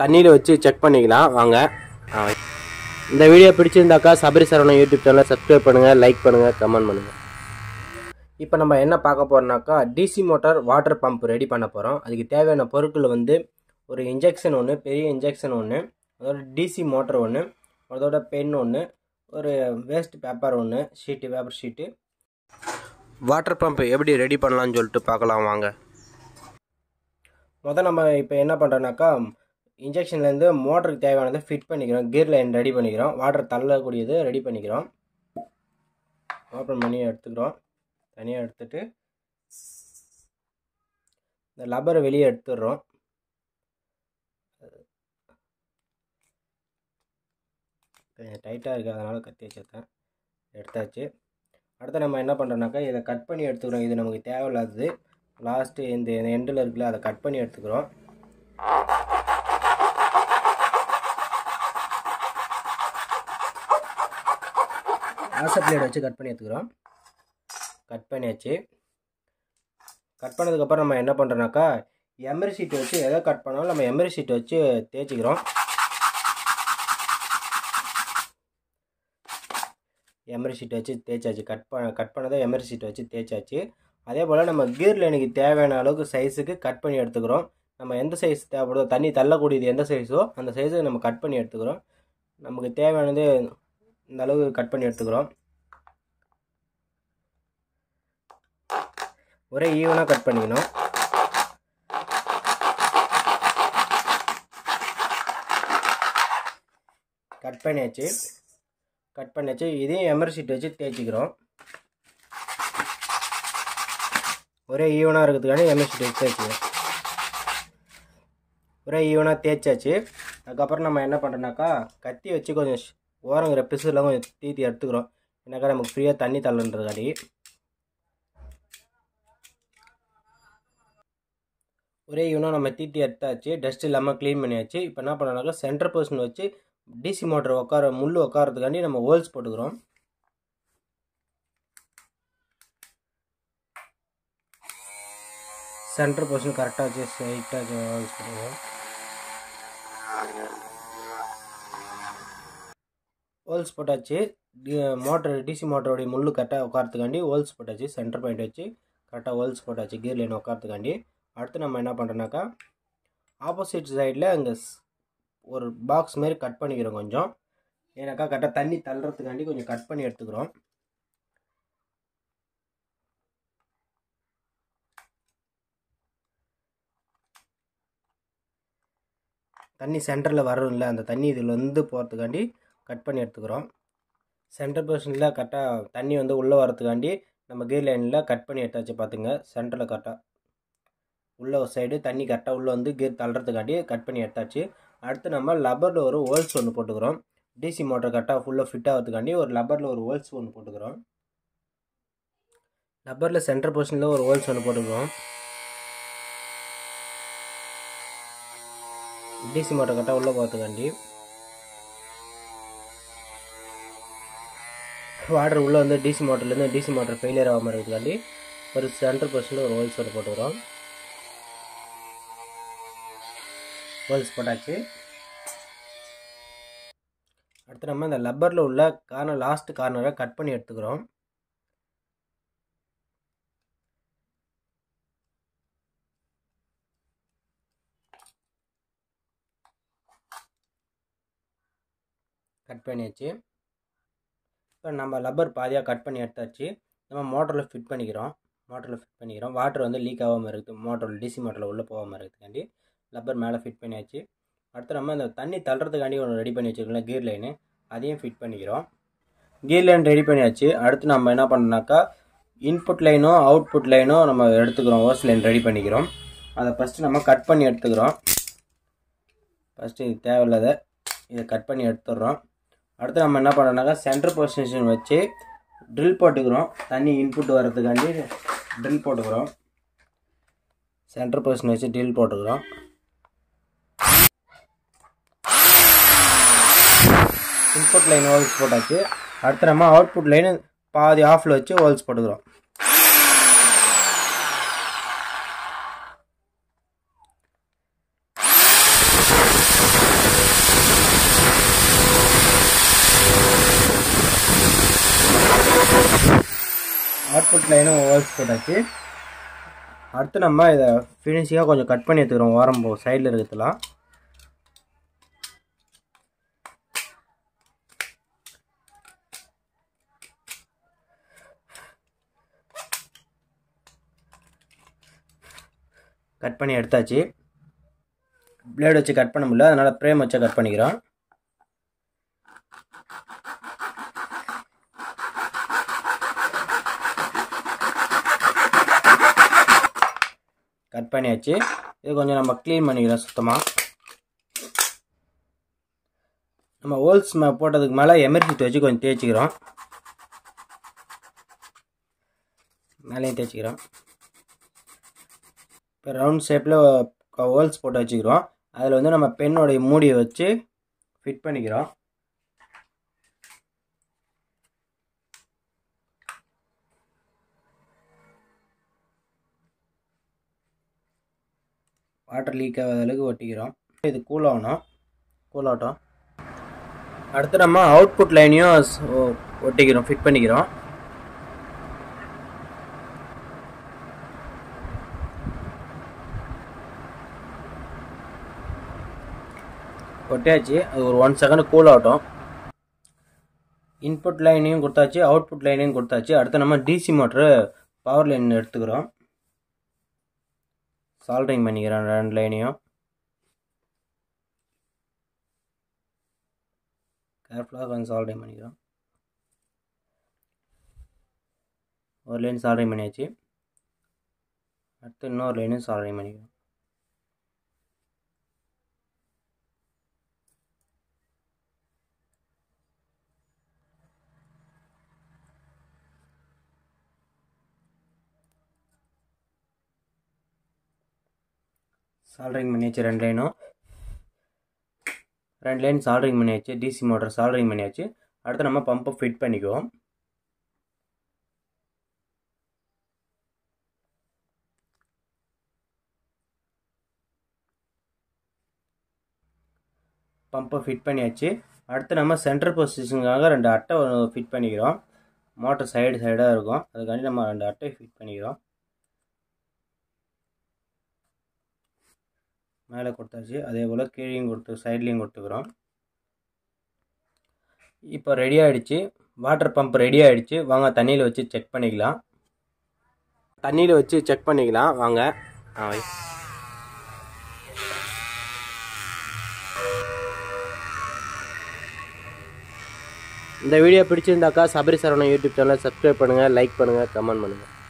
தண்ணியில் வச்சு செக் பண்ணிக்கலாம் வாங்க ஆ. இந்த வீடியோ பிடிச்சிருந்தாக்கா சபரி சரவணன் யூடியூப் சேனலை சப்ஸ்கிரைப் பண்ணுங்கள் லைக் பண்ணுங்கள் கமெண்ட் பண்ணுங்கள் இப்போ நம்ம என்ன பார்க்க போகிறோம்னாக்கா DC motor water pump ready பண்ண போகிறோம் அதுக்கு தேவையான பொருட்கள் வந்து ஒரு இன்ஜெக்ஷன் ஒன்று பெரிய இன்ஜெக்ஷன் ஒன்று அதோட டிசி மோட்டர் ஒன்று அதோட பென் ஒன்று ஒரு வேஸ்ட் பேப்பர் ஒன்று sheet paper sheet water pump எப்படி ரெடி பண்ணலாம்னு சொல்லிட்டு பார்க்கலாம் வாங்க முதல் நம்ம இப்போ என்ன பண்ணுறோன்னாக்கா இன்ஜெக்ஷன்லேருந்து மோட்டருக்கு தேவையானதை ஃபிட் பண்ணிக்கிறோம் கியர் லைன் ரெடி பண்ணிக்கிறோம் வாட்டர் தள்ளக்கூடியது ரெடி பண்ணிக்கிறோம் ஓப்பன் பண்ணி எடுத்துக்கிறோம் தனியாக எடுத்துட்டு இந்த லப்பரை வெளியே எடுத்துடுறோம் கொஞ்சம் டைட்டாக இருக்குது அதனால் கத்தி வச்சுருக்கேன் எடுத்தாச்சு அடுத்து நம்ம என்ன பண்ணுறோம்னாக்கா இதை கட் பண்ணி எடுத்துக்கிறோம் இது நமக்கு தேவையில்லாதது லாஸ்ட்டு இந்த எண்டில் இருக்குல்ல அதை கட் பண்ணி எடுத்துக்கிறோம் ஆசை பிளேட் வச்சு கட் பண்ணி எடுத்துக்கிறோம் கட் பண்ணியாச்சு கட் பண்ணதுக்கப்புறம் நம்ம என்ன பண்ணுறோன்னாக்கா எமரி சீட் வச்சு எதை கட் பண்ணாலும் நம்ம எமரி சீட் வச்சு தேய்ச்சிக்கிறோம் எமரி சீட் வச்சு தேய்ச்சாச்சு கட் பண்ண கட் பண்ணதை எமரி சீட் வச்சு தேய்ச்சாச்சு அதே போல் நம்ம கீர் லைனுக்கு தேவையான அளவுக்கு சைஸுக்கு கட் பண்ணி எடுத்துக்கிறோம் நம்ம எந்த சைஸ் தேவைப்படுதோ தண்ணி தள்ளக்கூடியது எந்த சைஸோ அந்த சைஸுக்கு நம்ம கட் பண்ணி எடுத்துக்கிறோம் நமக்கு தேவையானது இந்த அளவுக்கு கட் பண்ணி எடுத்துக்கிறோம் ஒரே ஈவனாக கட் பண்ணிக்கணும் கட் பண்ணியாச்சு கட் பண்ணியாச்சு இதையும் எமர் ஷீட் வச்சு தேய்ச்சிக்கிறோம் ஒரே ஈவனாக இருக்கிறதுக்காண்டி எமர் ஷீட் வச்சு தேய்ச்சிக்கிறோம் ஒரே ஈவனாக தேய்ச்சாச்சு அதுக்கப்புறம் நம்ம என்ன பண்ணுறோன்னாக்கா கத்தி வச்சு கொஞ்சம் ஓரங்கிற பிசுலாம் கொஞ்சம் தீத்தி எடுத்துக்கிறோம் ஏன்னாக்கா நமக்கு ஃப்ரீயாக தண்ணி தள்ளுன்றதுக்காடி ஒரே யூனாக நம்ம தீட்டி எடுத்தாச்சு டஸ்ட் இல்லாமல் க்ளீன் பண்ணியாச்சு இப்போ என்ன பண்ணோம்னாக்கா சென்டர் பர்சன் வச்சு டிசி மோட்டர் உட்கார முள் உட்காரத்துக்காண்டி நம்ம ஹோல்ஸ் போட்டுக்கிறோம் சென்டர் பர்சன் கரெக்டாக வச்சு ஸ்ட்ரைட்டாக ஹோல்ஸ் போட்டுக்கிறோம் ஹோல்ஸ் போட்டாச்சு மோட்டர் டிசி மோட்டருடைய முள் கரெக்டாக உட்காரத்துக்காண்டி ஹோல்ஸ் போட்டாச்சு சென்டர் பாயிண்ட் வச்சு கரெக்டாக ஹோல்ஸ் போட்டாச்சு கியர் லைன் உட்காரத்துக்காண்டி அடுத்து நம்ம என்ன பண்ணுறோன்னாக்கா ஆப்போசிட் சைடில் இங்கே ஒரு பாக்ஸ் மாரி கட் பண்ணிக்கிறோம் கொஞ்சம் ஏன்னாக்கா கரெக்டாக தண்ணி தள்ளுறதுக்காண்டி கொஞ்சம் கட் பண்ணி எடுத்துக்கிறோம் தண்ணி சென்டரில் வரும்ல அந்த தண்ணி இதில் வந்து போகிறதுக்காண்டி கட் பண்ணி எடுத்துக்கிறோம் சென்டர் பொசிஷனில் கரெக்டாக தண்ணி வந்து உள்ளே வரதுக்காண்டி நம்ம கீர் லைனில் கட் பண்ணி எடுத்தாச்சு பார்த்துங்க சென்டரில் கரெக்டாக உள்ள ஒரு சைடு தண்ணி கரெக்டாக உள்ளே வந்து கீர் தள்ளுறதுக்காண்டி கட் பண்ணி எடுத்தாச்சு அடுத்து நம்ம லப்பரில் ஒரு ஹோல்ஸ் ஒன்று போட்டுக்கிறோம் டிசி மோட்டர் கரெக்டாக ஃபுல்லாக ஃபிட் ஆகிறதுக்காண்டி ஒரு லப்பரில் ஒரு ஹோல்ஸ் ஒன்று போட்டுக்கிறோம் லப்பரில் சென்டர் பொசிஷனில் ஒரு ஹோல்ஸ் ஒன்று போட்டுக்கிறோம் டிசி மோட்டர் கரெக்டாக உள்ளே போகிறதுக்காண்டி வாட்டர் உள்ளே வந்து டிசி மோட்டர்லேருந்து டிசி மோட்டர் ஃபெயிலியர் ஆகாமல் இருக்கிறதுக்காண்டி ஒரு சென்டர் பொசிஷனில் ஒரு ஹோல்ஸ் ஒன்று போட்டுக்கிறோம் ஹோல்ஸ் போட்டாச்சு அடுத்து நம்ம இந்த லப்பரில் உள்ள கார்னர் லாஸ்ட் கார்னரை கட் பண்ணி எடுத்துக்கிறோம் கட் பண்ணியாச்சு இப்போ நம்ம லப்பர் பாதியாக கட் பண்ணி எடுத்தாச்சு நம்ம மோட்டரில் ஃபிட் பண்ணிக்கிறோம் மோட்டரில் ஃபிட் பண்ணிக்கிறோம் வாட்டர் வந்து லீக் ஆகாமல் இருக்குது மோட்டரில் டிசி மோட்டரில் உள்ளே போகாமல் இருக்கிறதுக்காண்டி லப்பர் மேலே ஃபிட் பண்ணியாச்சு அடுத்து நம்ம இந்த தண்ணி தள்ளுறதுக்காண்டி ஒன்று ரெடி பண்ணி வச்சுருக்கோம்ல கீர் லைனு அதையும் ஃபிட் பண்ணிக்கிறோம் கீர் லைன் ரெடி பண்ணியாச்சு அடுத்து நம்ம என்ன பண்ணோம்னாக்கா இன்புட் லைனும் அவுட்புட் லைனும் நம்ம எடுத்துக்கிறோம் ஓஸ் லைன் ரெடி பண்ணிக்கிறோம் அதை ஃபஸ்ட்டு நம்ம கட் பண்ணி எடுத்துக்கிறோம் ஃபஸ்ட்டு இது தேவையில்லாத இதை கட் பண்ணி எடுத்துடுறோம் அடுத்து நம்ம என்ன பண்ணுறோம்னாக்கா சென்டர் பொசிஷன் வச்சு ட்ரில் போட்டுக்கிறோம் தண்ணி இன்புட் வர்றதுக்காண்டி ட்ரில் போட்டுக்கிறோம் சென்டர் பொசிஷன் வச்சு ட்ரில் போட்டுக்கிறோம் இன்புட் லைன் ஹோல்ஸ் போட்டாச்சு அடுத்து நம்ம அவுட்புட் லைன் பாதி ஆஃபில் வச்சு ஹோல்ஸ் போட்டுக்கிறோம் இன்புட் லைனும் ஹோல்ஸ் போட்டாச்சு அடுத்து நம்ம இதை ஃபினிஷிங்காக கொஞ்சம் கட் பண்ணி எடுத்துக்கிறோம் ஓரம் போ சைடில் இருக்கிறதுலாம் கட் பண்ணி எடுத்தாச்சு பிளேட் வச்சு கட் பண்ண முடியல அதனால் ஃப்ரேம் வச்சு கட் பண்ணிக்கிறோம் கட் பண்ணியாச்சு இது கொஞ்சம் நம்ம க்ளீன் பண்ணிக்கிறோம் சுத்தமாக நம்ம ஹோல்ஸ் போட்டதுக்கு மேலே எமர்ஜென்சி வச்சு கொஞ்சம் தேய்ச்சிக்கிறோம் மேலேயும் தேய்ச்சிக்கிறோம் இப்போ ரவுண்ட் ஷேப்பில் ஹோல்ஸ் போட்டு வச்சுக்கிறோம் அதில் வந்து நம்ம பெண்ணோடைய மூடியை வச்சு ஃபிட் பண்ணிக்கிறோம் வாட்டர் லீக் ஆகாத அளவுக்கு ஒட்டிக்கிறோம் இது கூல் ஆகணும் கூல் ஆகட்டும் அடுத்து நம்ம அவுட்புட் லைனையும் ஒட்டிக்கிறோம் ஃபிட் பண்ணிக்கிறோம் ஒட்டியாச்சு அது ஒரு ஒன் செகண்ட் கூல் ஆகட்டும் இன்புட் லைனையும் கொடுத்தாச்சு அவுட்புட் லைனையும் கொடுத்தாச்சு அடுத்து நம்ம டிசி மோட்ரு பவர் லைன் எடுத்துக்கிறோம் சால்ட்ரிங் பண்ணிக்கிறேன் ரெண்டு லைனையும் கேர்ஃபுல்லாக கொஞ்சம் சால்ட்ரிங் பண்ணிக்கிறோம் ஒரு லைன் சால்ட்ரிங் பண்ணியாச்சு அடுத்து இன்னொரு லைனும் சால்ட்ரிங் பண்ணிக்கிறோம் சால்ட்ரிங் பண்ணியாச்சு ரெண்டு லைனும் ரெண்டு லைன் சால்ட்ரிங் பண்ணியாச்சு டிசி மோட்டர் சால்ட்ரிங் பண்ணியாச்சு அடுத்து நம்ம பம்பை ஃபிட் பண்ணிக்குவோம் பம்பை ஃபிட் பண்ணியாச்சு அடுத்து நம்ம சென்ட்ரல் பொசிஷனுக்காக ரெண்டு அட்டை ஃபிட் பண்ணிக்கிறோம் மோட்டர் சைடு சைடாக இருக்கும் அதுக்காண்டி நம்ம ரெண்டு அட்டை ஃபிட் பண்ணிக்கிறோம் மேலே கொடுத்தாச்சு அதே போல் கீழேயும் கொடுத்து சைட்லேயும் கொடுத்துக்கிறோம் இப்போ ரெடி ஆகிடுச்சு வாட்டர் பம்ப் ரெடி ஆகிடுச்சு வாங்க தண்ணியில் வச்சு செக் பண்ணிக்கலாம் தண்ணியில் வச்சு செக் பண்ணிக்கலாம் வாங்க ஆ வை இந்த வீடியோ பிடிச்சிருந்தாக்கா சபரி சரவணன் யூடியூப் சேனலை சப்ஸ்கிரைப் பண்ணுங்கள் லைக் பண்ணுங்கள் கமெண்ட் பண்ணுங்கள்